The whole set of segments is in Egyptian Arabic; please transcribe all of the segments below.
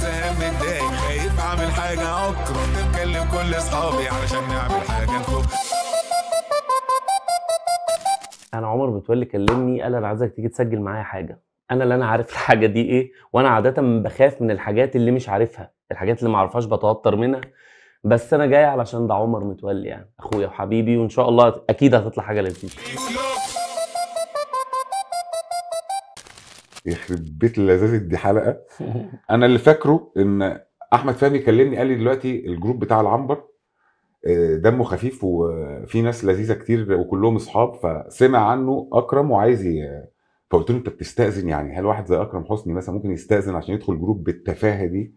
زهقان متضايق خايف اعمل حاجه اكره بكلم كل اصحابي علشان نعمل حاجه نفك انا عمر متولي كلمني قال انا عايزك تيجي تسجل معايا حاجه انا اللي انا عارف الحاجه دي ايه وانا عاده بخاف من الحاجات اللي مش عارفها الحاجات اللي ما اعرفهاش بتوتر منها بس انا جاي علشان ده عمر متولي يعني اخويا وحبيبي وان شاء الله اكيد هتطلع حاجه لذيذه يخرب بيت اللذاذه دي حلقه انا اللي فاكره ان احمد فهمي كلمني قال لي دلوقتي الجروب بتاع العنبر آه، دمه خفيف وفي ناس لذيذه كتير وكلهم اصحاب فسمع عنه اكرم وعايز ي... فقلت له انت بتستاذن يعني هل واحد زي اكرم حسني مثلا ممكن يستاذن عشان يدخل جروب بالتفاهه دي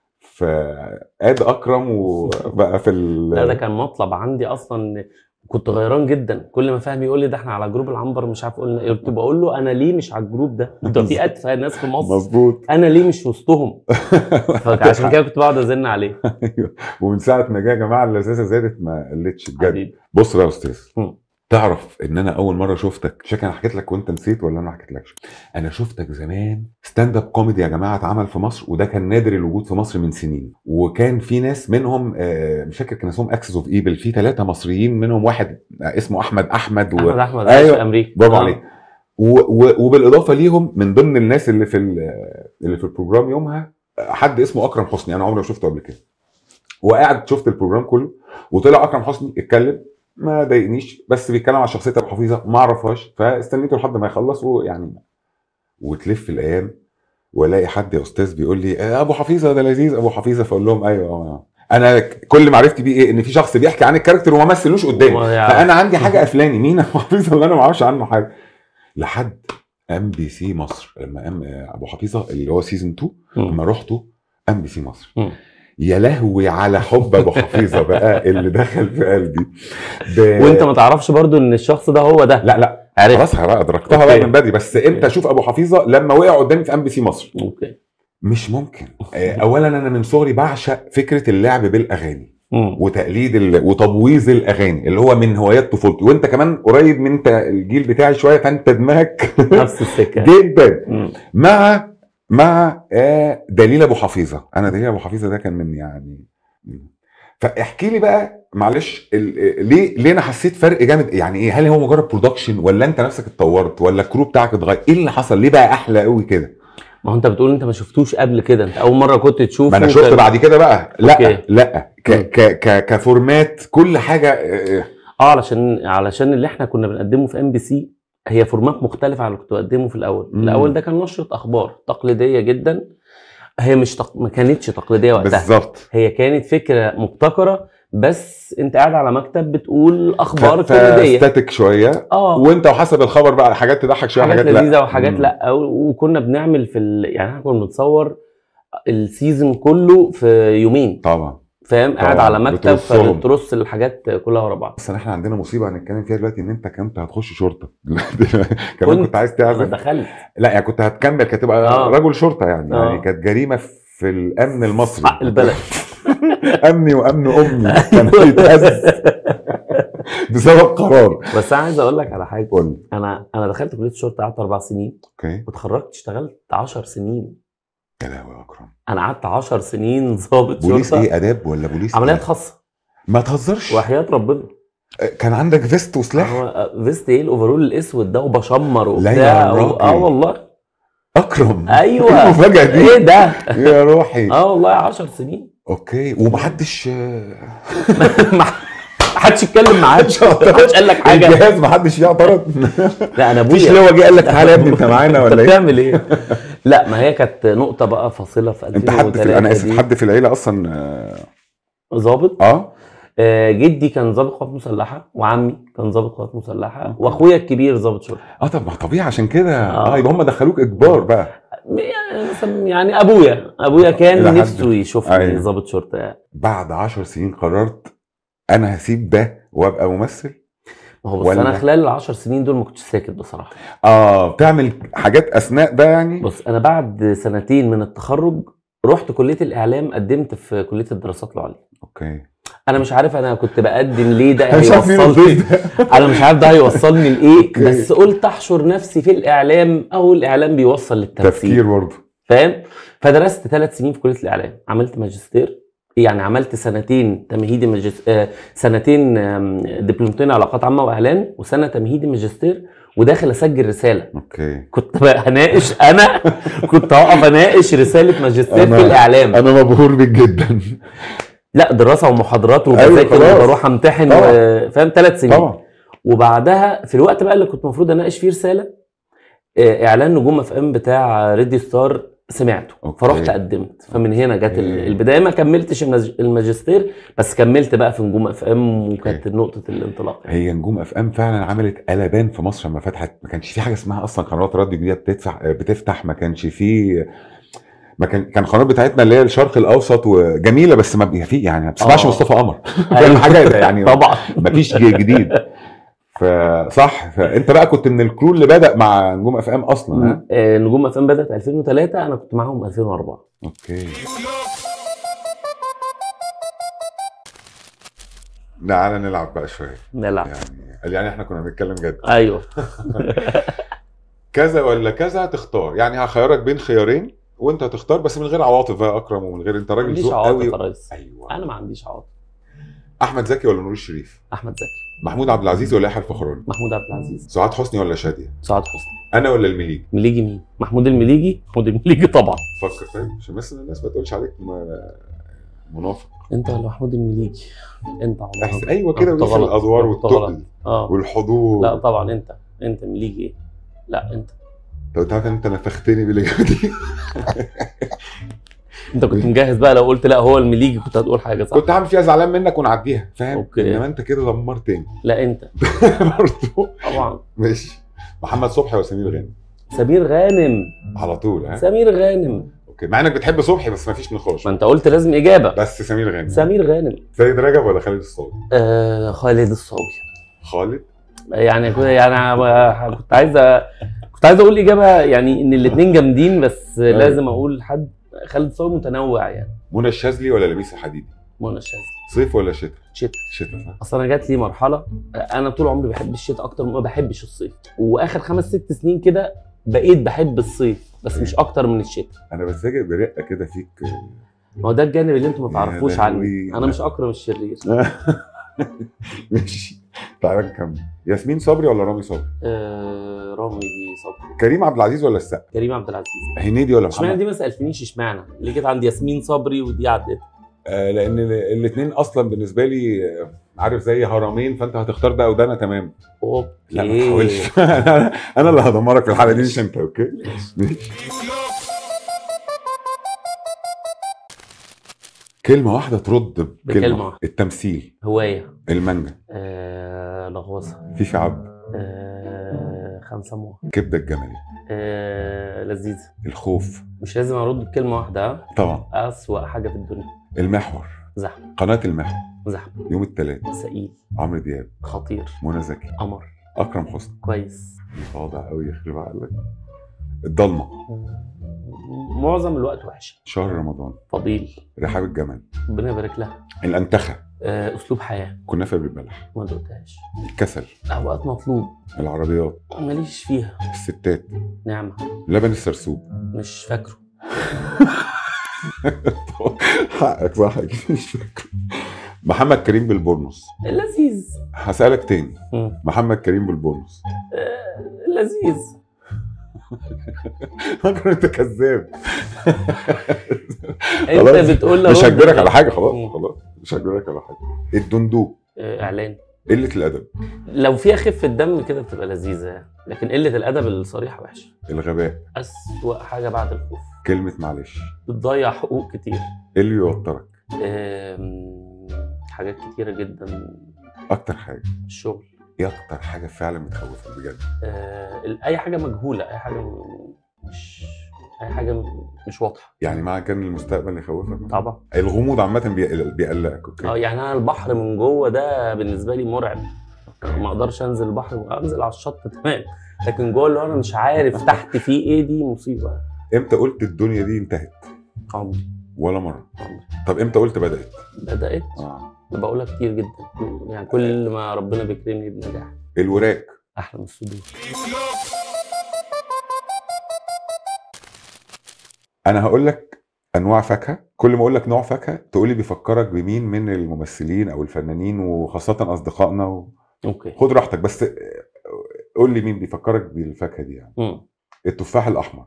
فقاد اكرم وبقى في ال... لا ده كان مطلب عندي اصلا كنت غيران جدا كل ما فهمي يقول لي ده احنا على جروب العنبر مش عارف قلنا ايه قلت بقول له انا ليه مش على الجروب ده ده في اتفه ناس في مصر مظبوط انا ليه مش وسطهم فعشان كده كنت بقعد ازن عليه أيوه. ومن ساعه ما جه يا جماعه اللذاذه زادت ما قلتش بجد حبيبي بص بقى يا استاذ مم. تعرف ان انا اول مره شفتك شكل انا حكيت لك وانت نسيت ولا انا ما حكيتلكش انا شفتك زمان ستاند اب كوميدي يا جماعه اتعمل في مصر وده كان نادر الوجود في مصر من سنين وكان في ناس منهم آه، مش فاكر كان اسمهم اكسس اوف ايبل في ثلاثه مصريين منهم واحد اسمه احمد احمد و... احمد احمد أيوه. أيوة. في امريكا برافو آه. عليك و... و... وبالاضافه ليهم من ضمن الناس اللي في ال... اللي في البروجرام يومها حد اسمه اكرم حسني انا عمري ما شفته قبل كده وقاعد شفت البروجرام كله وطلع اكرم حسني اتكلم ما ضايقنيش بس بيتكلم على شخصيه ابو حفيظه ما اعرفهاش فاستنيته لحد ما يخلص ويعني وتلف الايام والاقي حد يا استاذ بيقول لي آه، ابو حفيظه ده لذيذ ابو حفيظه فاقول لهم ايوه آه. انا كل معرفتي بيه ايه ان في شخص بيحكي عن الكاركتر وما مثلوش قدامي وما يعرف. فانا عندي حاجه قفلاني مين ابو حفيظه اللي انا ما اعرفش عنه حاجه لحد ام بي سي مصر لما ام ابو حفيظه اللي هو سيزون 2 مم. لما رحته ام بي سي مصر مم. يا لهوي على حب ابو حفيظه بقى اللي دخل في قلبي ب... وانت ما تعرفش برضو ان الشخص ده هو ده لا لا عارف خلاص بقى ادركتها أوكي. بقى من بدري بس امتى اشوف ابو حفيظه لما وقع قدامي في ام بي سي مصر اوكي مش ممكن آه، اولا انا من صغري بعشق فكره اللعب بالاغاني مم. وتقليد ال... وتبويظ الاغاني اللي هو من هوايات طفولتي وانت كمان قريب من انت الجيل بتاعي شويه فانت دماغك نفس السكه جدا مم. مع مع آه، دليل ابو حفيظه انا دليل ابو حفيظه ده كان من يعني فاحكي لي بقى معلش ال- ليه ليه انا حسيت فرق جامد يعني ايه هل هو مجرد برودكشن ولا انت نفسك اتطورت ولا الكرو بتاعك اتغير ايه اللي حصل ليه بقى احلى قوي كده ما هو انت بتقول انت ما شفتوش قبل كده انت اول مره كنت تشوفه ما انا شفت كان- بعد كده بقى لا أوكي. لا ك ك ك كفورمات كل حاجه آه، اه علشان علشان اللي احنا كنا بنقدمه في ام بي سي هي فورمات مختلفه عن اللي كنت بقدمه في الاول مم. الاول ده كان نشره اخبار تقليديه جدا هي مش تق... ما كانتش تقليديه وقتها بالظبط هي كانت فكره مبتكره بس انت قاعد على مكتب بتقول ف- اخبار كوميديه فستاتيك شويه اه وانت وحسب الخبر بقى حاجات تضحك شويه حاجات حاجات لا لذيذه وحاجات مم. لا و- وكنا بنعمل في ال... يعني احنا كنا بنتصور السيزون كله في يومين طبعا فاهم قاعد طبعاً، على مكتب بترصهم. فبترص الحاجات كلها ورا بعض بس احنا عندنا مصيبه هنتكلم فيها دلوقتي ان انت كنت هتخش شرطه كمان كنت. كنت عايز انا تعزف دخلت لا يعني كنت هتكمل كانت تبقى آه. رجل شرطه يعني آه. يعني كانت جريمه في الامن المصري حق البلد امني وامن امي كان بيتهز بسبب قرار بس انا عايز اقول لك على حاجه قول لي. انا انا دخلت كليه الشرطه قعدت اربع سنين اوكي واتخرجت اشتغلت 10 سنين يا لهوي يا اكرم انا قعدت 10 سنين ضابط بوليس شرطه ايه اداب ولا بوليس عمليات إيه؟ خاصه ما تهزرش وحياه ربنا كان عندك فيست وسلاح هو فيست ايه الاوفرول الاسود ده وبشمر لا وبتاع يا و- راجل. اه والله اكرم ايوه المفاجاه دي ايه ده يا روحي اه والله 10 سنين اوكي ومحدش ما حدش يتكلم معاك محدش ما حدش قال لك حاجه الجهاز محدش فيه اعترض لا انا مفيش ابويا اللي هو جه قال لك تعالى يا ابني انت معانا انت ولا ايه؟ بتعمل ايه؟ لا ما هي كانت نقطه بقى فاصله في انت حد في 2003 انا اسف دي. حد في العيله اصلا آه، ظابط اه آه، جدي كان ضابط قوات مسلحه وعمي كان ضابط قوات مسلحه واخويا الكبير ضابط شرطه اه طب ما طبيعي عشان كده آه. اه يبقى هم دخلوك اجبار بقى يعني مثلا يعني ابويا ابويا إلى كان حد- نفسه يشوفني أيوة. ضابط شرطه يعني بعد عشر سنين قررت انا هسيب ده وابقى ممثل ما هو بس ولا- انا خلال العشر سنين دول ما كنتش ساكت بصراحه اه بتعمل حاجات اثناء ده يعني بص انا بعد سنتين من التخرج رحت كليه الاعلام قدمت في كليه الدراسات العليا اوكي انا مش عارف انا كنت بقدم ليه ده أنا مش عارف مين هيوصلني الضيف ده. انا مش عارف ده هيوصلني لايه أوكي. بس قلت احشر نفسي في الاعلام او الاعلام بيوصل للتمثيل تفكير برضه فاهم فدرست ثلاث سنين في كليه الاعلام عملت ماجستير يعني عملت سنتين تمهيدي ماجس... آه، سنتين آم، دبلومتين علاقات عامه واعلان وسنه تمهيدي ماجستير وداخل اسجل رساله اوكي كنت بقى هناقش انا كنت هقف اناقش رساله ماجستير أنا- في الاعلام انا مبهور بيك جدا لا دراسه ومحاضرات أيوة، وبذاكر خلاص. وبروح امتحن طبعا. و- فاهم ثلاث سنين طبعا وبعدها في الوقت بقى اللي كنت المفروض اناقش فيه رساله آه، اعلان نجوم اف ام بتاع ريدي ستار سمعته أوكي. فرحت قدمت فمن هنا جت ال- أوكي. البدايه ما كملتش المج- الماجستير بس كملت بقى في نجوم اف ام وكانت نقطه الانطلاق يعني. هي نجوم اف ام فعلا عملت قلبان في مصر لما فتحت ما كانش في حاجه اسمها اصلا قنوات راديو جديده بتدفع بتفتح ما كانش في ما كان كان القناه بتاعتنا اللي هي الشرق الاوسط وجميله بس ما بي- في يعني ما بتسمعش آه. مصطفى قمر فاهم حاجه يعني طبعا ما فيش جديد فصح فانت بقى كنت من الكرو اللي بدا مع نجوم اف ام اصلا ها آه، نجوم اف ام بدات 2003 انا كنت معاهم 2004 اوكي تعالى نلعب بقى شويه نلعب يعني يعني احنا كنا بنتكلم جد ايوه كذا ولا كذا تختار يعني هخيرك بين خيارين وانت هتختار بس من غير عواطف بقى يا اكرم ومن غير انت ما راجل عنديش ذوق عواطف يا قوي ريس ايوه انا ما عنديش عواطف احمد زكي ولا نور الشريف احمد زكي محمود عبد العزيز ولا يحيى الفخراني محمود عبد العزيز سعاد حسني ولا شاديه سعاد حسني انا ولا المليجي مليجي مين محمود المليجي محمود المليجي طبعا فكر طيب عشان بس الناس ما تقولش عليك م- منافق انت ولا محمود المليجي انت عمرك أحس ايوه كده أنت ونقيس غلط. الادوار أنت غلط. والتقل اه والحضور لا طبعا انت انت مليجي ايه لا انت طب انت عارف انت نفختني بالاجابه دي انت كنت مجهز بقى لو قلت لا هو المليجي كنت هتقول حاجه صح كنت هعمل فيها زعلان منك ونعديها فاهم أوكي. انما انت كده دمرتني لا انت برضه طبعا ماشي محمد صبحي وسمير غانم سمير غانم على طول ها سمير غانم اوكي مع انك بتحب صبحي بس ما فيش نقاش ما انت قلت لازم اجابه بس سمير غانم سمير غانم سيد رجب ولا خالد الصاوي آه خالد الصاوي خالد يعني كنت يعني أنا كنت عايز أ- كنت عايز اقول اجابه يعني ان الاثنين جامدين بس لازم اقول حد خالد الصاوي متنوع يعني منى الشاذلي ولا لبيس الحديدي منى الشاذلي صيف ولا شتاء شتاء شتاء صح اصل انا جات لي مرحله انا طول عمري بحب الشتاء اكتر ما بحبش الصيف واخر خمس ست سنين كده بقيت بحب الصيف بس مش اكتر من الشتاء انا بتفاجئ برقه كده فيك ما هو ده الجانب اللي انتم ما يا تعرفوش عني لهوي. انا مش اكرم الشرير ماشي تعالى نكمل ياسمين صبري ولا رامي صبري آه رامي صبري كريم عبد العزيز ولا السقا كريم عبد العزيز هنيدي ولا اشمعنى محمد دي ما سالتنيش اشمعنى ليه كده عند ياسمين صبري ودي عدت آه لان الاثنين اصلا بالنسبه لي آه، عارف زي هرمين فانت هتختار ده او ده انا تمام اوكي لا ما تحاولش انا أنا اللي هدمرك في الحلقه دي مش انت اوكي ماشي. كلمة واحدة ترد بكلمة, بكلمة واحدة. التمثيل هوايه المانجا آه لغوصه فيفي عبد آه خمسه موه كبدة الجملي آه لذيذه الخوف مش لازم ارد بكلمه واحده ها؟ طبعا اسوأ حاجه في الدنيا المحور زحمه قناة المحور زحمه يوم الثلاث ثقيل عمرو دياب خطير منى زكي قمر اكرم حسني كويس واضح قوي يخرب عقلك الضلمة معظم الوقت وحشه شهر رمضان فضيل رحاب الجمل ربنا يبارك لها الانتخة آه اسلوب حياه كنافة بالبلح ما دقتهاش الكسل اوقات مطلوب العربيات ماليش فيها الستات نعمه لبن السرسوب مش فاكره حقك صح أكيد مش فاكر محمد كريم بالبورنوس لذيذ هسألك تاني مم. محمد كريم بالبونص آه لذيذ فاكر انت كذاب انت خلاص. بتقول لو مش هجبرك على حاجه مم. خلاص خلاص مش هجبرك على حاجه الدندوق آه اعلان قله الادب لو فيها خفه دم كده بتبقى لذيذه يعني. لكن قله الادب الصريحه وحشه الغباء اسوأ حاجه بعد الخوف كلمه معلش بتضيع حقوق كتير إيه اللي يوترك آم، حاجات كتيره جدا اكتر حاجه الشغل ايه اكتر حاجه فعلا بتخوفك بجد آه، ال- اي حاجه مجهوله اي حاجه م- مش اي حاجه م- مش واضحه يعني مع كان المستقبل يخوفك مثلاً؟ طبعا الغموض عامه بيقل- بيقلقك اه اوكي يعني انا البحر من جوه ده بالنسبه لي مرعب ما اقدرش انزل البحر انزل على الشط تمام لكن جوه اللي هو انا مش عارف تحت فيه ايه دي مصيبه امتى قلت الدنيا دي انتهت عمري ولا مره عمري طب امتى قلت بدات بدات اه أنا بقولها كتير جدا يعني كل ما ربنا بيكرمني بنجاح الوراك احلى من الصدور انا هقول لك انواع فاكهه كل ما اقول لك نوع فاكهه تقول لي بيفكرك بمين من الممثلين او الفنانين وخاصه اصدقائنا و... اوكي خد راحتك بس قول لي مين بيفكرك بالفاكهه دي يعني مم. التفاح الاحمر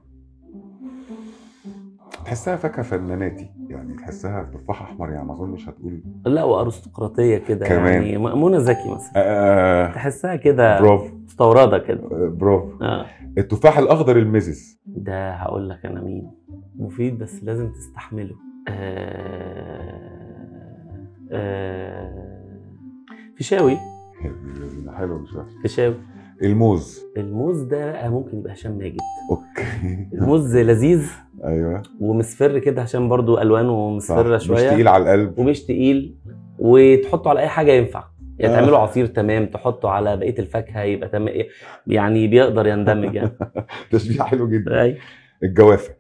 تحسها فاكهه فناناتي يعني تحسها تفاح احمر يعني ما اظنش هتقول لا وارستقراطيه كده كمان. يعني م- منى زكي مثلا آه تحسها كده برافو مستورده كده آه، برافو اه التفاح الاخضر المزز ده هقول لك انا مين مفيد بس لازم تستحمله آه... آه... فيشاوي حلو مش وحش فيشاوي الموز الموز ده بقى ممكن يبقى هشام ماجد اوكي الموز لذيذ ايوه ومصفر كده عشان برضو الوانه صح مصفره مش شويه تقيل على القلب ومش تقيل وتحطه على اي حاجه ينفع يعني آه. تعمله عصير تمام تحطه على بقيه الفاكهه يبقى تمام يعني بيقدر يندمج يعني تشبيه حلو جدا أي. الجوافه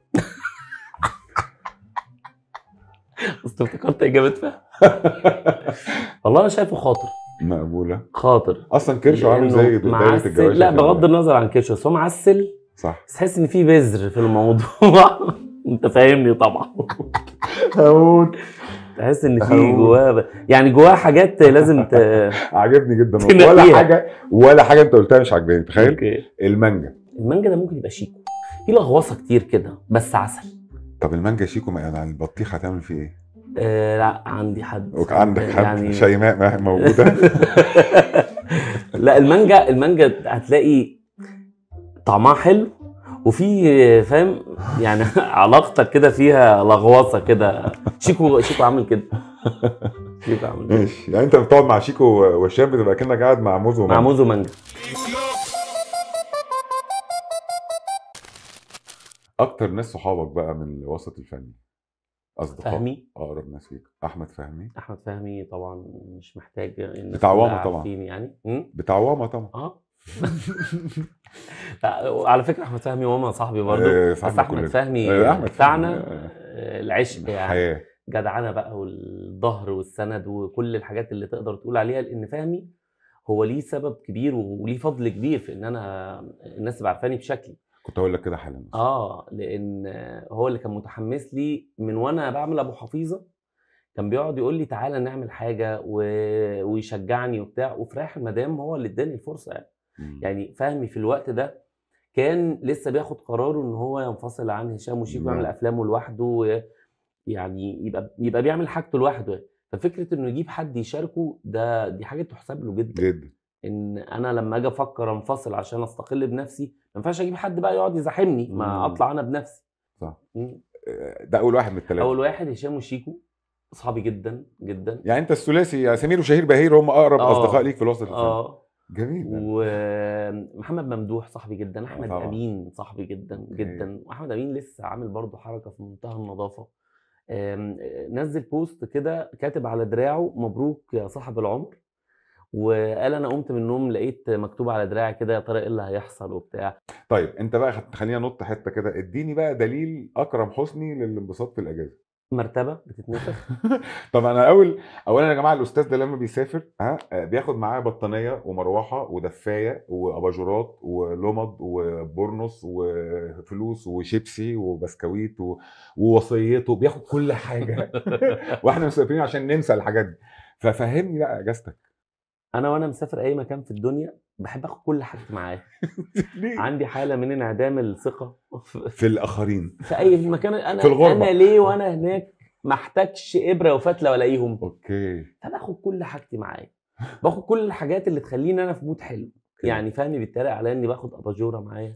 بس افتكرت اجابه فيها والله انا شايفه خاطر مقبوله خاطر اصلا كرشه عامل لأنه زي دايره معسل الجواشه لا كده. بغض النظر عن كرشه بس هو معسل صح بس تحس ان في بذر في الموضوع انت فاهمني طبعا هموت تحس ان في أهو. جواه يعني جواه حاجات لازم ت... عجبني جدا تنقيها. ولا حاجه ولا حاجه انت قلتها مش عاجباني تخيل أوكي. المانجا المانجا ده ممكن يبقى شيكو في لغوصه كتير كده بس عسل طب المانجا شيكو ما يعني البطيخ هتعمل فيه ايه؟ آه لا عندي حد وك- عندك حد يعني- شيماء ما- موجوده لا المانجا المانجا هتلاقي طعمها حلو وفي فاهم يعني علاقتك كده فيها لغوصه كده شيكو شيكو عامل كده شيكو عامل كده ماشي يعني انت بتقعد مع شيكو وهشام بتبقى كانك قاعد مع موز ومانجا مع موز ومانجا اكتر ناس صحابك بقى من الوسط الفني اصدقاء فهمي اقرب ناس فيك احمد فهمي احمد فهمي طبعا مش محتاج الناس بتاع واما كلها طبعا. عارفين يعني م? بتاع واما طبعا اه لا، على فكره احمد فهمي وما صاحبي برضه آه، بس صاحبنا احمد كلنا. فهمي آه، أحمد بتاعنا فهمي، آه. آه، العشق يعني حياه جدعنه بقى والظهر والسند وكل الحاجات اللي تقدر تقول عليها لان فهمي هو ليه سبب كبير وليه فضل كبير في ان انا الناس تبقى عارفاني بشكلي كنت هقول لك كده حالا اه لان هو اللي كان متحمس لي من وانا بعمل ابو حفيظه كان بيقعد يقول لي تعالى نعمل حاجه و... ويشجعني وبتاع وفي رايح المدام هو اللي اداني الفرصه يعني. مم. يعني فهمي في الوقت ده كان لسه بياخد قراره ان هو ينفصل عن هشام وشيكو نعم. ويعمل افلامه لوحده و- يعني يبقى يبقى بيعمل حاجته لوحده ففكره انه يجيب حد يشاركه ده دي حاجه تحسب له جدا جدا ان انا لما اجي افكر انفصل عشان استقل بنفسي ما ينفعش اجيب حد بقى يقعد يزاحمني ما مم. اطلع انا بنفسي صح. مم. آه، ده اول واحد من الثلاثه اول واحد هشام وشيكو اصحابي جدا جدا يعني انت الثلاثي يا سمير وشهير بهير هم اقرب آه. اصدقاء ليك في الوسط الفني اه جميل ومحمد ممدوح صاحبي جدا احمد طبعا. امين صاحبي جدا أوكي. جدا واحمد امين لسه عامل برضه حركه في منتهى النظافه آم، نزل بوست كده كاتب على دراعه مبروك يا صاحب العمر وقال انا قمت من النوم لقيت مكتوب على دراعي كده يا ترى ايه اللي هيحصل وبتاع طيب انت بقى خ- خلينا نط حته كده اديني بقى دليل اكرم حسني للانبساط في الاجازه مرتبه بتتنفخ طب انا اول اولا يا جماعه الاستاذ ده لما بيسافر ها آه، بياخد معاه بطانيه ومروحه ودفايه واباجورات ولمض وبورنوس وفلوس وشيبسي وبسكويت و- ووصيته بياخد كل حاجه واحنا مسافرين عشان ننسى الحاجات دي ففهمني بقى اجازتك انا وانا مسافر اي مكان في الدنيا بحب اخد كل حاجتي معايا ليه؟ عندي حاله من انعدام الثقه في- في الاخرين في اي مكان انا في الغربة. انا ليه وانا هناك ما احتاجش ابره وفتله والاقيهم اوكي فباخد كل حاجتي معايا باخد كل الحاجات اللي تخليني انا في مود حلو يعني فهمي بيتريق عليا اني باخد اباجوره معايا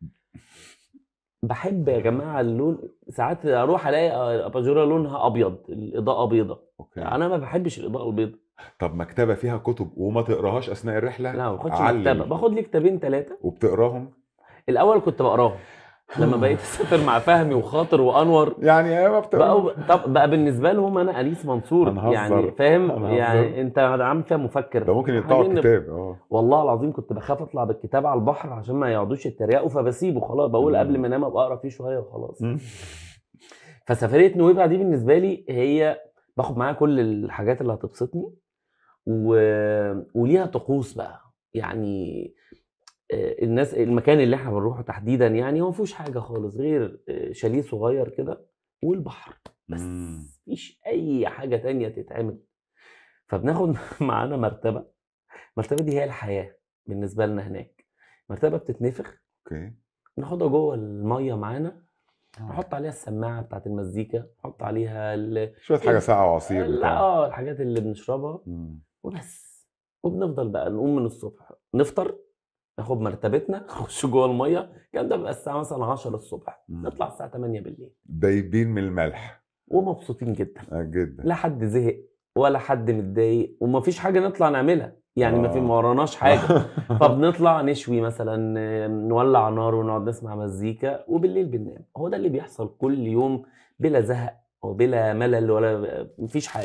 بحب يا جماعه اللون ساعات اروح الاقي اباجوره لونها ابيض الاضاءه بيضة اوكي انا ما بحبش الاضاءه البيضة طب مكتبه فيها كتب وما تقراهاش اثناء الرحله لا ما باخدش علل. مكتبه باخد لي كتابين ثلاثه وبتقراهم الاول كنت بقراهم لما بقيت اسافر مع فهمي وخاطر وانور يعني ايه ما بتقراهم بقى طب بقى بالنسبه لهم انا انيس منصور هنهزر. يعني فاهم هنهزر. يعني انت عامل فيها مفكر ده ممكن يقطعوا عايزين الكتاب اه والله العظيم كنت بخاف اطلع بالكتاب على البحر عشان ما يقعدوش يتريقوا فبسيبه خلاص بقول مم. قبل ما انام ابقى اقرا فيه شويه وخلاص فسفريه نويبع دي بالنسبه لي هي باخد معايا كل الحاجات اللي هتبسطني و... وليها طقوس بقى يعني آه، الناس المكان اللي احنا بنروحه تحديدا يعني هو ما فيهوش حاجه خالص غير آه، شاليه صغير كده والبحر بس مم. مفيش اي حاجه تانية تتعمل فبناخد معانا مرتبه المرتبه دي هي الحياه بالنسبه لنا هناك مرتبه بتتنفخ اوكي ناخدها جوه الميه معانا آه. نحط عليها السماعه بتاعت المزيكا نحط عليها ال... شويه حاجه ساقعه وعصير لا بتاع اه الحاجات اللي بنشربها مم. وبس وبنفضل بقى نقوم من الصبح نفطر ناخد مرتبتنا نخش جوه الميه الكلام ده بيبقى الساعه مثلا 10 الصبح مم. نطلع الساعه 8 بالليل دايبين من الملح ومبسوطين جدا آه، جدا لا حد زهق ولا حد متضايق ومفيش حاجه نطلع نعملها يعني ما في آه. ما وراناش حاجه فبنطلع نشوي مثلا آه، نولع نار ونقعد نسمع مزيكا وبالليل بننام هو ده اللي بيحصل كل يوم بلا زهق وبلا ملل ولا مفيش حاجه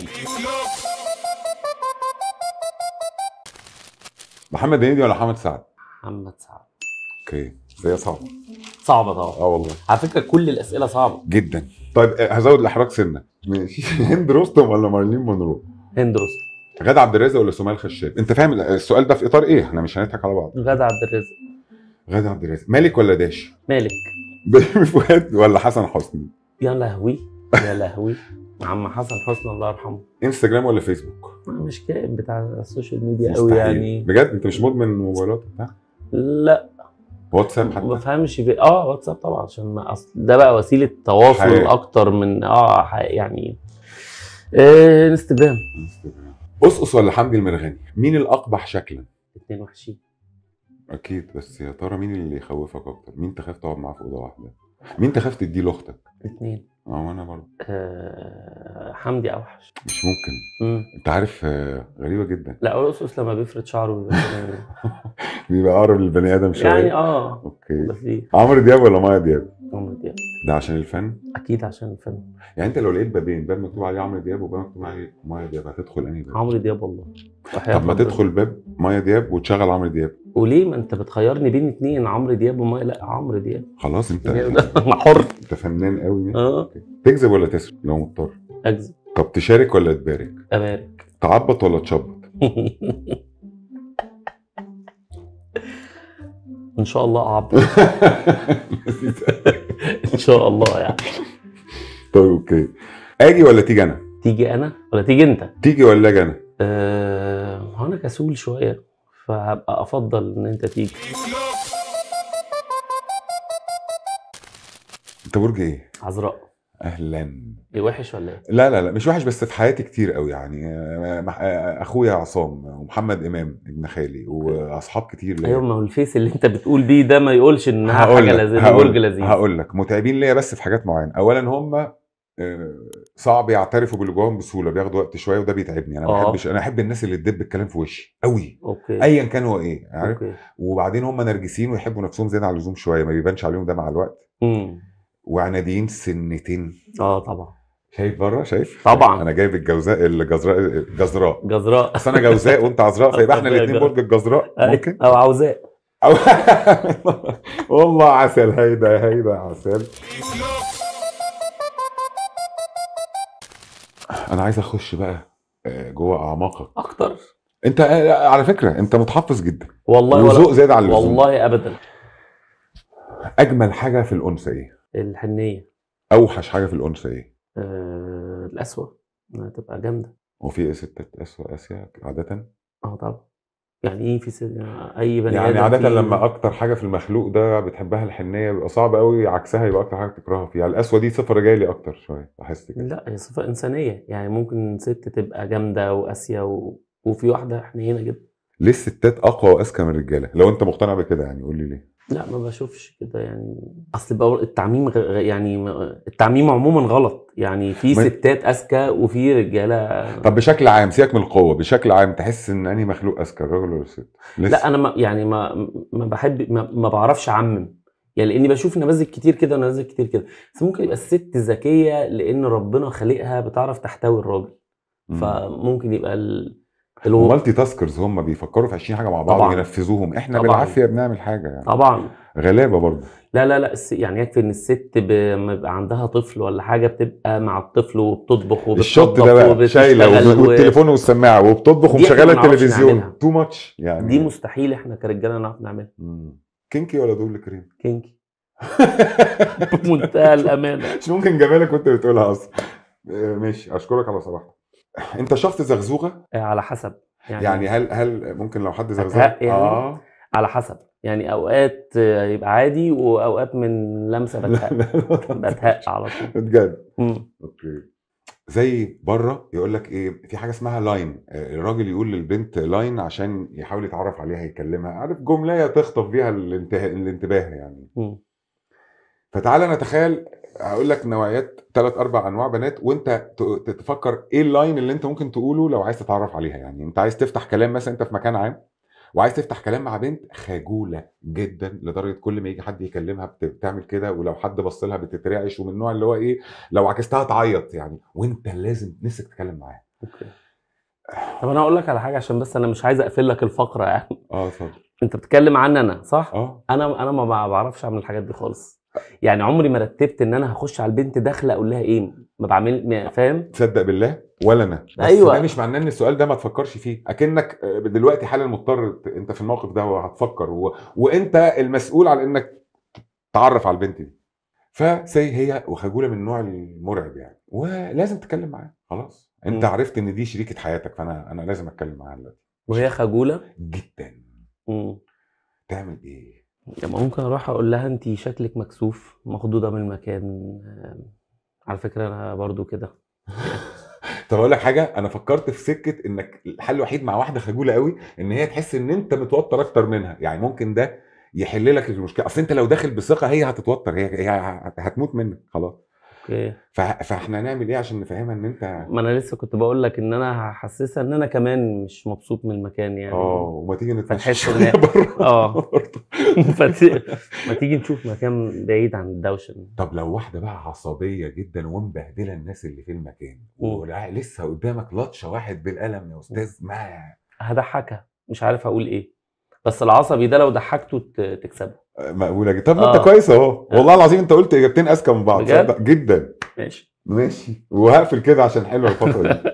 محمد هنيدي ولا محمد سعد؟ محمد سعد اوكي هي صعبه صعبه طبعا اه والله على فكره كل الاسئله صعبه جدا طيب آه، هزود الاحراج سنه ماشي هند رستم ولا مارلين مونرو؟ هند رستم غادة عبد الرازق ولا سمية الخشاب؟ انت فاهم السؤال ده في اطار ايه؟ احنا مش هنضحك على بعض. غادة عبد الرازق غادة عبد الرازق، مالك ولا داش؟ مالك بيومي فؤاد ولا حسن حسني؟ يا لهوي يا لهوي عم حسن حسني الله يرحمه انستجرام ولا فيسبوك؟ مش كائن بتاع السوشيال ميديا قوي مستحيل. يعني بجد انت مش مدمن موبايلات بتاع لا واتساب ما حتى؟ بفهمش في اه واتساب طبعا عشان ما اصل ده بقى وسيله تواصل حياة. اكتر من اه ح- يعني آه انستجرام انستجرام قصقص ولا حمدي المرغني؟ مين الاقبح شكلا؟ اتنين وحشين اكيد بس يا ترى مين اللي يخوفك اكتر؟ مين تخاف تقعد معاه في اوضه واحده؟ مين تخاف تديه لاختك؟ اتنين اه وانا برضه آه حمدي اوحش مش ممكن مم. انت عارف آه، غريبه جدا لا قصص لما بيفرد شعره بيبقى كده بيبقى اقرب للبني ادم شويه يعني اه اوكي بس ايه عمرو دياب ولا مايا دياب؟ عمرو دياب ده عشان الفن؟ اكيد عشان الفن يعني انت لو لقيت بابين باب مكتوب عليه عمرو دياب وباب مكتوب عليه مايا دياب هتدخل انهي باب؟ عمرو دياب والله وحياة طب ما ربنا. تدخل باب مايا دياب وتشغل عمرو دياب وليه ما انت بتخيرني بين اتنين عمرو دياب وما لا عمرو دياب خلاص انت انا حر انت فنان قوي اه تكذب ولا تسرق لو مضطر اكذب طب تشارك ولا تبارك ابارك تعبط ولا تشبط ان شاء الله اعبط ان شاء الله يعني طيب اوكي اجي ولا تيجي انا تيجي انا ولا تيجي انت تيجي ولا اجي انا أه هو انا كسول شويه فهبقى افضل ان انت تيجي انت برج ايه عذراء اهلا ايه وحش ولا ايه لا لا لا مش وحش بس في حياتي كتير قوي يعني آه، مح- آه، اخويا عصام ومحمد امام ابن خالي واصحاب كتير ليا ايوه ما هو الفيس اللي انت بتقول دي ده ما يقولش انها هقول حاجه لك لذيذه هقول- برج لذيذ هقول لك متعبين ليا بس في حاجات معينه اولا هم صعب يعترفوا باللي جواهم بسهوله بياخدوا وقت شويه وده بيتعبني انا ما آه. بحبش انا احب الناس اللي تدب الكلام في وشي قوي اوكي ايا كان هو ايه عارف اوكي وبعدين هم نرجسيين ويحبوا نفسهم زياده عن اللزوم شويه ما بيبانش عليهم ده مع الوقت امم وعناديين سنتين اه طبعا شايف بره شايف طبعا. انا جايب الجوزاء الجزراء الجزراء جزراء اصل انا جوزاء وانت عذراء فيبقى احنا الاثنين برج الجزراء ممكن او عوزاء أو والله عسل هيدا هيدا عسل انا عايز اخش بقى آه، جوه اعماقك اكتر انت آه، على فكره انت متحفظ جدا والله وذوق ولا زياده عن اللزوم والله ابدا اجمل حاجه في الانثى ايه الحنيه اوحش حاجه في الانثى ايه آه الاسوأ انها تبقى جامده وفي ايه ستات اسوء اسيا عاده اه طبعا يعني ايه في سن... اي بني يعني آدم عاده فيه- لما اكتر حاجه في المخلوق ده بتحبها الحنيه بيبقى صعب قوي عكسها يبقى اكتر حاجه تكرهها فيها القسوه دي صفه رجالي اكتر شويه بحس كده لا هي صفه انسانيه يعني ممكن ست تبقى جامده وقاسيه و... وفي واحده حنينه جدا ليه الستات اقوى واذكى من الرجاله لو انت مقتنع بكده يعني قول لي ليه لا ما بشوفش كده يعني اصل بقى التعميم غ... غ- يعني م- التعميم عموما غلط يعني في ما- ستات اذكى وفي رجاله طب بشكل عام سيبك من القوه بشكل عام تحس ان انهي مخلوق اذكى الراجل ولا الست لسه لا انا ما يعني ما ما بحب ما, ما بعرفش اعمم يعني لاني بشوف نماذج كتير كده ونماذج كتير كده بس ممكن يبقى الست ذكيه لان ربنا خالقها بتعرف تحتوي الراجل مم. فممكن يبقى ال... الو... ومالتي تاسكرز هم بيفكروا في 20 حاجه مع بعض طبعاً. وينفذوهم احنا طبعاً. بالعافيه بنعمل حاجه يعني طبعا غلابه برضه لا لا لا الس- يعني يكفي ان الست ب- لما يبقى عندها طفل ولا حاجه بتبقى مع الطفل وبتطبخ الشط وبتنظف ده بقى شايله وبتشتغل و- والتليفون والسماعه وبتطبخ دي إحنا ومشغله ما نعرفش التلفزيون نعملها. تو ماتش يعني دي مستحيل احنا كرجاله نعرف نعملها مم. كينكي ولا دبل كريم كينكي بمنتهى الامانه مش ممكن جمالك كنت بتقولها اصلا آه، ماشي اشكرك على صراحتك انت شخص زغزوغه آه، على حسب يعني, يعني هل هل ممكن لو حد زغزوغه أتهق يعني؟ اه على حسب يعني اوقات آه، يبقى عادي واوقات من لمسه بتهق بتهق على طول بجد مم. اوكي زي بره يقول لك ايه في حاجه اسمها لاين آه، الراجل يقول للبنت لاين عشان يحاول يتعرف عليها يكلمها عارف جمله تخطف بيها الانتباه الانتباه يعني مم. فتعالى نتخيل هقول لك نوعيات ثلاث اربع انواع بنات وانت ت- تفكر ايه اللاين اللي انت ممكن تقوله لو عايز تتعرف عليها يعني انت عايز تفتح كلام مثلا انت في مكان عام وعايز تفتح كلام مع بنت خجوله جدا لدرجه كل ما يجي حد يكلمها بت- بتعمل كده ولو حد بص لها بتترعش ومن النوع اللي هو ايه لو عكستها تعيط يعني وانت لازم نفسك تتكلم معاها اوكي طب انا اقول لك على حاجه عشان بس انا مش عايز اقفل لك الفقره يعني اه اتفضل انت بتتكلم عني انا صح اه انا انا ما بعرفش اعمل الحاجات دي خالص يعني عمري ما رتبت ان انا هخش على البنت داخله اقول لها ايه ما بعمل ما- فاهم تصدق بالله ولا انا بس أيوة. ده مش معناه ان السؤال ده ما تفكرش فيه اكنك آه، دلوقتي حالا مضطر ت- انت في الموقف ده وهتفكر و... وانت المسؤول على انك تعرف على البنت دي فسي هي وخجوله من النوع المرعب يعني ولازم تتكلم معاها خلاص انت مم. عرفت ان دي شريكه حياتك فانا انا لازم اتكلم معاها دلوقتي وهي خجوله جدا مم. تعمل ايه يعني ممكن اروح اقول لها انت شكلك مكسوف مخضوضه من المكان آم، على فكره انا برضو كده طب اقول لك حاجه انا فكرت في سكه انك الحل الوحيد مع واحده خجوله قوي ان هي تحس ان انت متوتر اكتر منها يعني ممكن ده يحل لك المشكله اصل انت لو داخل بثقه هي هتتوتر هي, هي هت- هتموت منك خلاص اوكي ف- فاحنا نعمل ايه عشان نفهمها ان انت ما انا لسه كنت بقول لك ان انا هحسسها ان انا كمان مش مبسوط من المكان يعني اه وما تيجي نتمشى فتحس شويه إن- بره اه فت... ما تيجي نشوف مكان بعيد عن الدوشه دي. طب لو واحده بقى عصبيه جدا ومبهدله الناس اللي في المكان مم. ولسه قدامك لطشه واحد بالقلم يا استاذ ما هضحكها مش عارف اقول ايه بس العصبي ده لو ضحكته ت- تكسبه مقبوله جدا طب ما آه. انت كويس اهو والله العظيم انت قلت اجابتين اذكى من بعض بجد؟ تصدق؟ جدا ماشي ماشي وهقفل كده عشان حلوه الفتره دي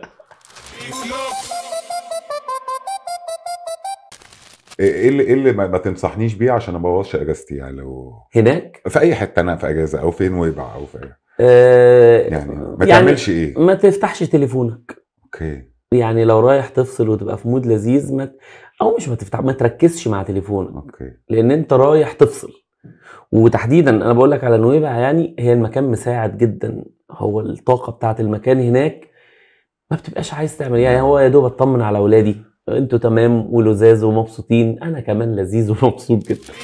ايه اللي ايه اللي ما, ما تنصحنيش بيه عشان ما ابوظش اجازتي يعني لو هناك في اي حته انا في اجازه او في نويبع او في آه يعني ما تعملش ايه ما تفتحش تليفونك اوكي يعني لو رايح تفصل وتبقى في مود لذيذ ما ت- او مش ما تفتح ما تركزش مع تليفونك اوكي لان انت رايح تفصل وتحديدا انا بقول لك على نويبع يعني هي المكان مساعد جدا هو الطاقه بتاعت المكان هناك ما بتبقاش عايز تعمل يعني هو يا دوب اطمن على اولادي انتوا تمام ولذاذ ومبسوطين انا كمان لذيذ ومبسوط جدا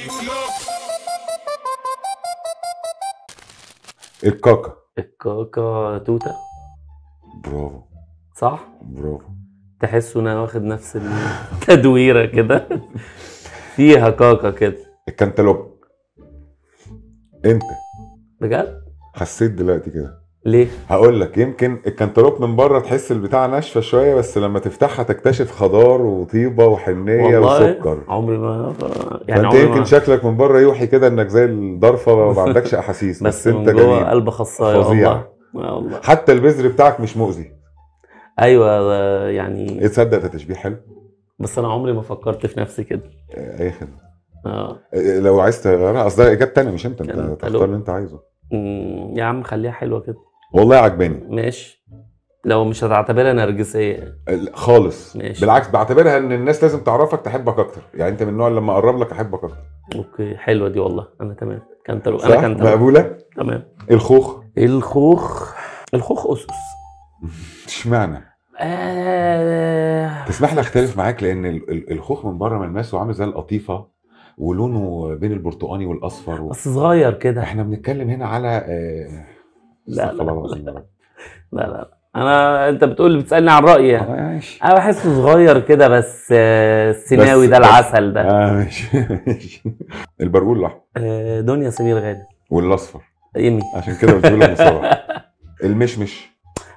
الكاكا الكاكا توته برافو صح برافو تحسوا ان انا واخد نفس التدويره كده فيها كاكا كده الكنتالوب انت بجد حسيت دلوقتي كده ليه هقول لك يمكن الكنتالوب من بره تحس البتاع ناشفه شويه بس لما تفتحها تكتشف خضار وطيبه وحنيه والله وسكر عمري ما يعني يعني انت عمري يمكن ما شكلك من بره يوحي كده انك زي الضرفه ما عندكش احاسيس بس, بس, من انت جوه جميل قلب خصايه فظيع. والله آه والله حتى البذر بتاعك مش مؤذي ايوه آه، يعني تصدق ده تشبيه حلو بس انا عمري ما فكرت في نفسي كده آه، اي خدمه اه آه، لو عايز تغيرها اصل ده اجابه تانية مش انت انت كانت تختار حلوة. اللي انت عايزه أمم، يا عم خليها حلوه كده والله عجباني ماشي لو مش هتعتبرها نرجسيه ال- خالص ماشي. بالعكس بعتبرها ان الناس لازم تعرفك تحبك اكتر يعني انت من النوع اللي لما اقرب لك احبك اكتر اوكي حلوه دي والله انا تمام كانتالوب صح انا كانتالوب مقبوله تمام الخوخ الخوخ الخوخ اسس اشمعنى آه... تسمح لي اختلف معاك لان ال- ال- الخوخ من بره ملمسه عامل زي القطيفه ولونه بين البرتقاني والاصفر و... بس صغير كده احنا بنتكلم هنا على آه... لا، استغفر لا، الله العظيم يا رب. لا لا انا انت بتقول بتسالني عن رايي يعني آه، ماشي انا بحسه صغير كده بس آه، السيناوي بس- ده بس- العسل ده اه ماشي ماشي البرغول الاحمر آه، دنيا سمير غانم والاصفر ايمي عشان كده بتقولها بسرعه المشمش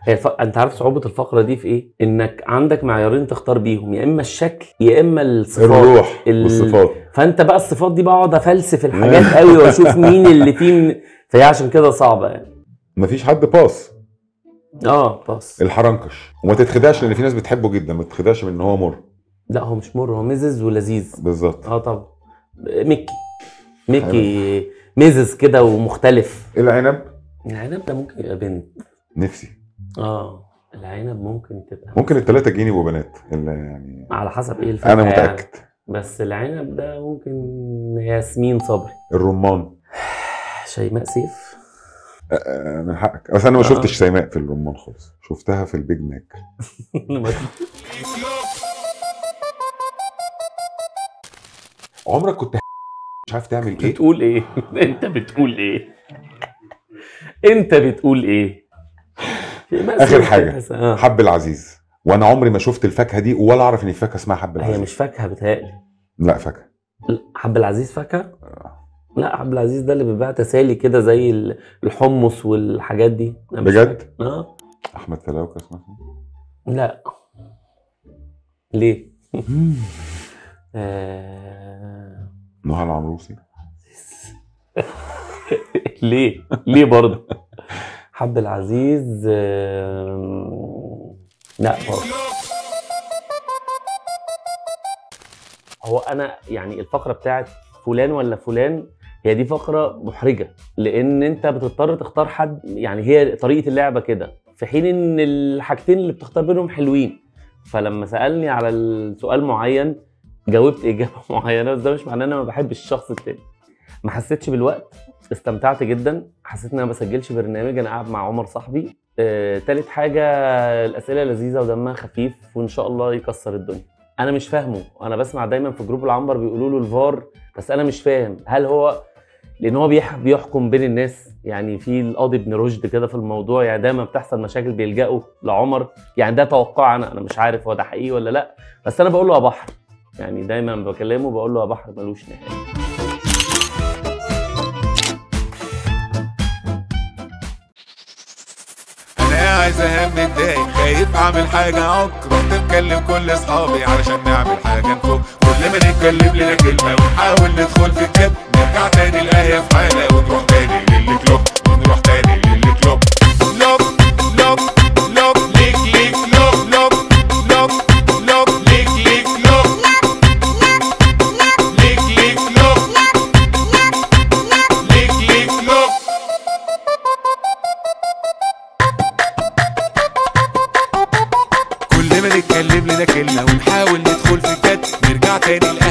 هي الف... انت عارف صعوبه الفقره دي في ايه انك عندك معيارين تختار بيهم يا اما الشكل يا اما الصفات الروح ال- والصفات فانت بقى الصفات دي بقعد افلسف الحاجات قوي واشوف مين اللي فيه من... فهي عشان كده صعبه يعني مفيش حد باص اه بس الحرنكش وما تتخدعش لان في ناس بتحبه جدا ما تتخدعش من ان هو مر لا هو مش مر هو مزز ولذيذ بالظبط اه طبعا ميكي ميكي مزز كده ومختلف العنب العنب ده ممكن يبقى بنت نفسي اه العنب ممكن تبقى ممكن الثلاثه جيني يبقوا بنات اللي يعني على حسب ايه الفكره انا يعني. متاكد بس العنب ده ممكن ياسمين صبري الرمان شيماء سيف آه، من حقك بس انا ما آه. شفتش سيماء في الرمان خالص شفتها في البيج ماك عمرك كنت مش عارف تعمل ايه بتقول ايه انت بتقول ايه انت بتقول ايه شيماء آخر سيف حاجة. تحس- آه. حب العزيز وانا عمري ما شفت الفاكهه دي ولا اعرف ان في فاكهه اسمها حب هي العزيز مش فاكهه بتهيألي لا فاكهه لا، حب العزيز فاكهه لا حب العزيز ده اللي بيتباع تسالي كده زي ال- الحمص والحاجات دي أنا مش بجد؟ فاكر. اه احمد فلاوكه اسمها لا ليه آه... نهى العمروسي ليه ليه برضه حب العزيز آه... لا برضه هو انا يعني الفقره بتاعت فلان ولا فلان هي دي فقره محرجه لان انت بتضطر تختار حد يعني هي طريقه اللعبه كده في حين ان الحاجتين اللي بتختار بينهم حلوين فلما سالني على السؤال معين جاوبت اجابه معينه بس ده مش معناه ان انا ما بحبش الشخص التاني ما حسيتش بالوقت استمتعت جدا حسيت ان انا ما بسجلش برنامج انا قاعد مع عمر صاحبي آه، تالت حاجه الاسئله لذيذه ودمها خفيف وان شاء الله يكسر الدنيا انا مش فاهمه انا بسمع دايما في جروب العنبر بيقولوا له الفار بس انا مش فاهم هل هو لان هو بيح- بيحكم بين الناس يعني في القاضي ابن رشد كده في الموضوع يعني دايما بتحصل مشاكل بيلجأوا لعمر يعني ده توقع انا انا مش عارف هو ده حقيقي ولا لا بس انا بقول له يا بحر يعني دايما بكلمه بقول له يا بحر ملوش نهايه انا قاعد زهقان متضايق خايف اعمل حاجه عكر رحت مكلم كل اصحابي علشان نعمل حاجه نفوق كل ما نتكلم لنا كلمه ونحاول ندخل في الكب نرجع تاني الايه في حاله ونروح تاني للكلوب ونروح تاني للكلوب لوب لوب لوب ليك ليك لوب لوب لوب لوب ليك ليك لوب ليك ليك لوب ليك ليك لوب كل ما نتكلم لنا كلمة ونحاول ندخل في الجد نرجع تاني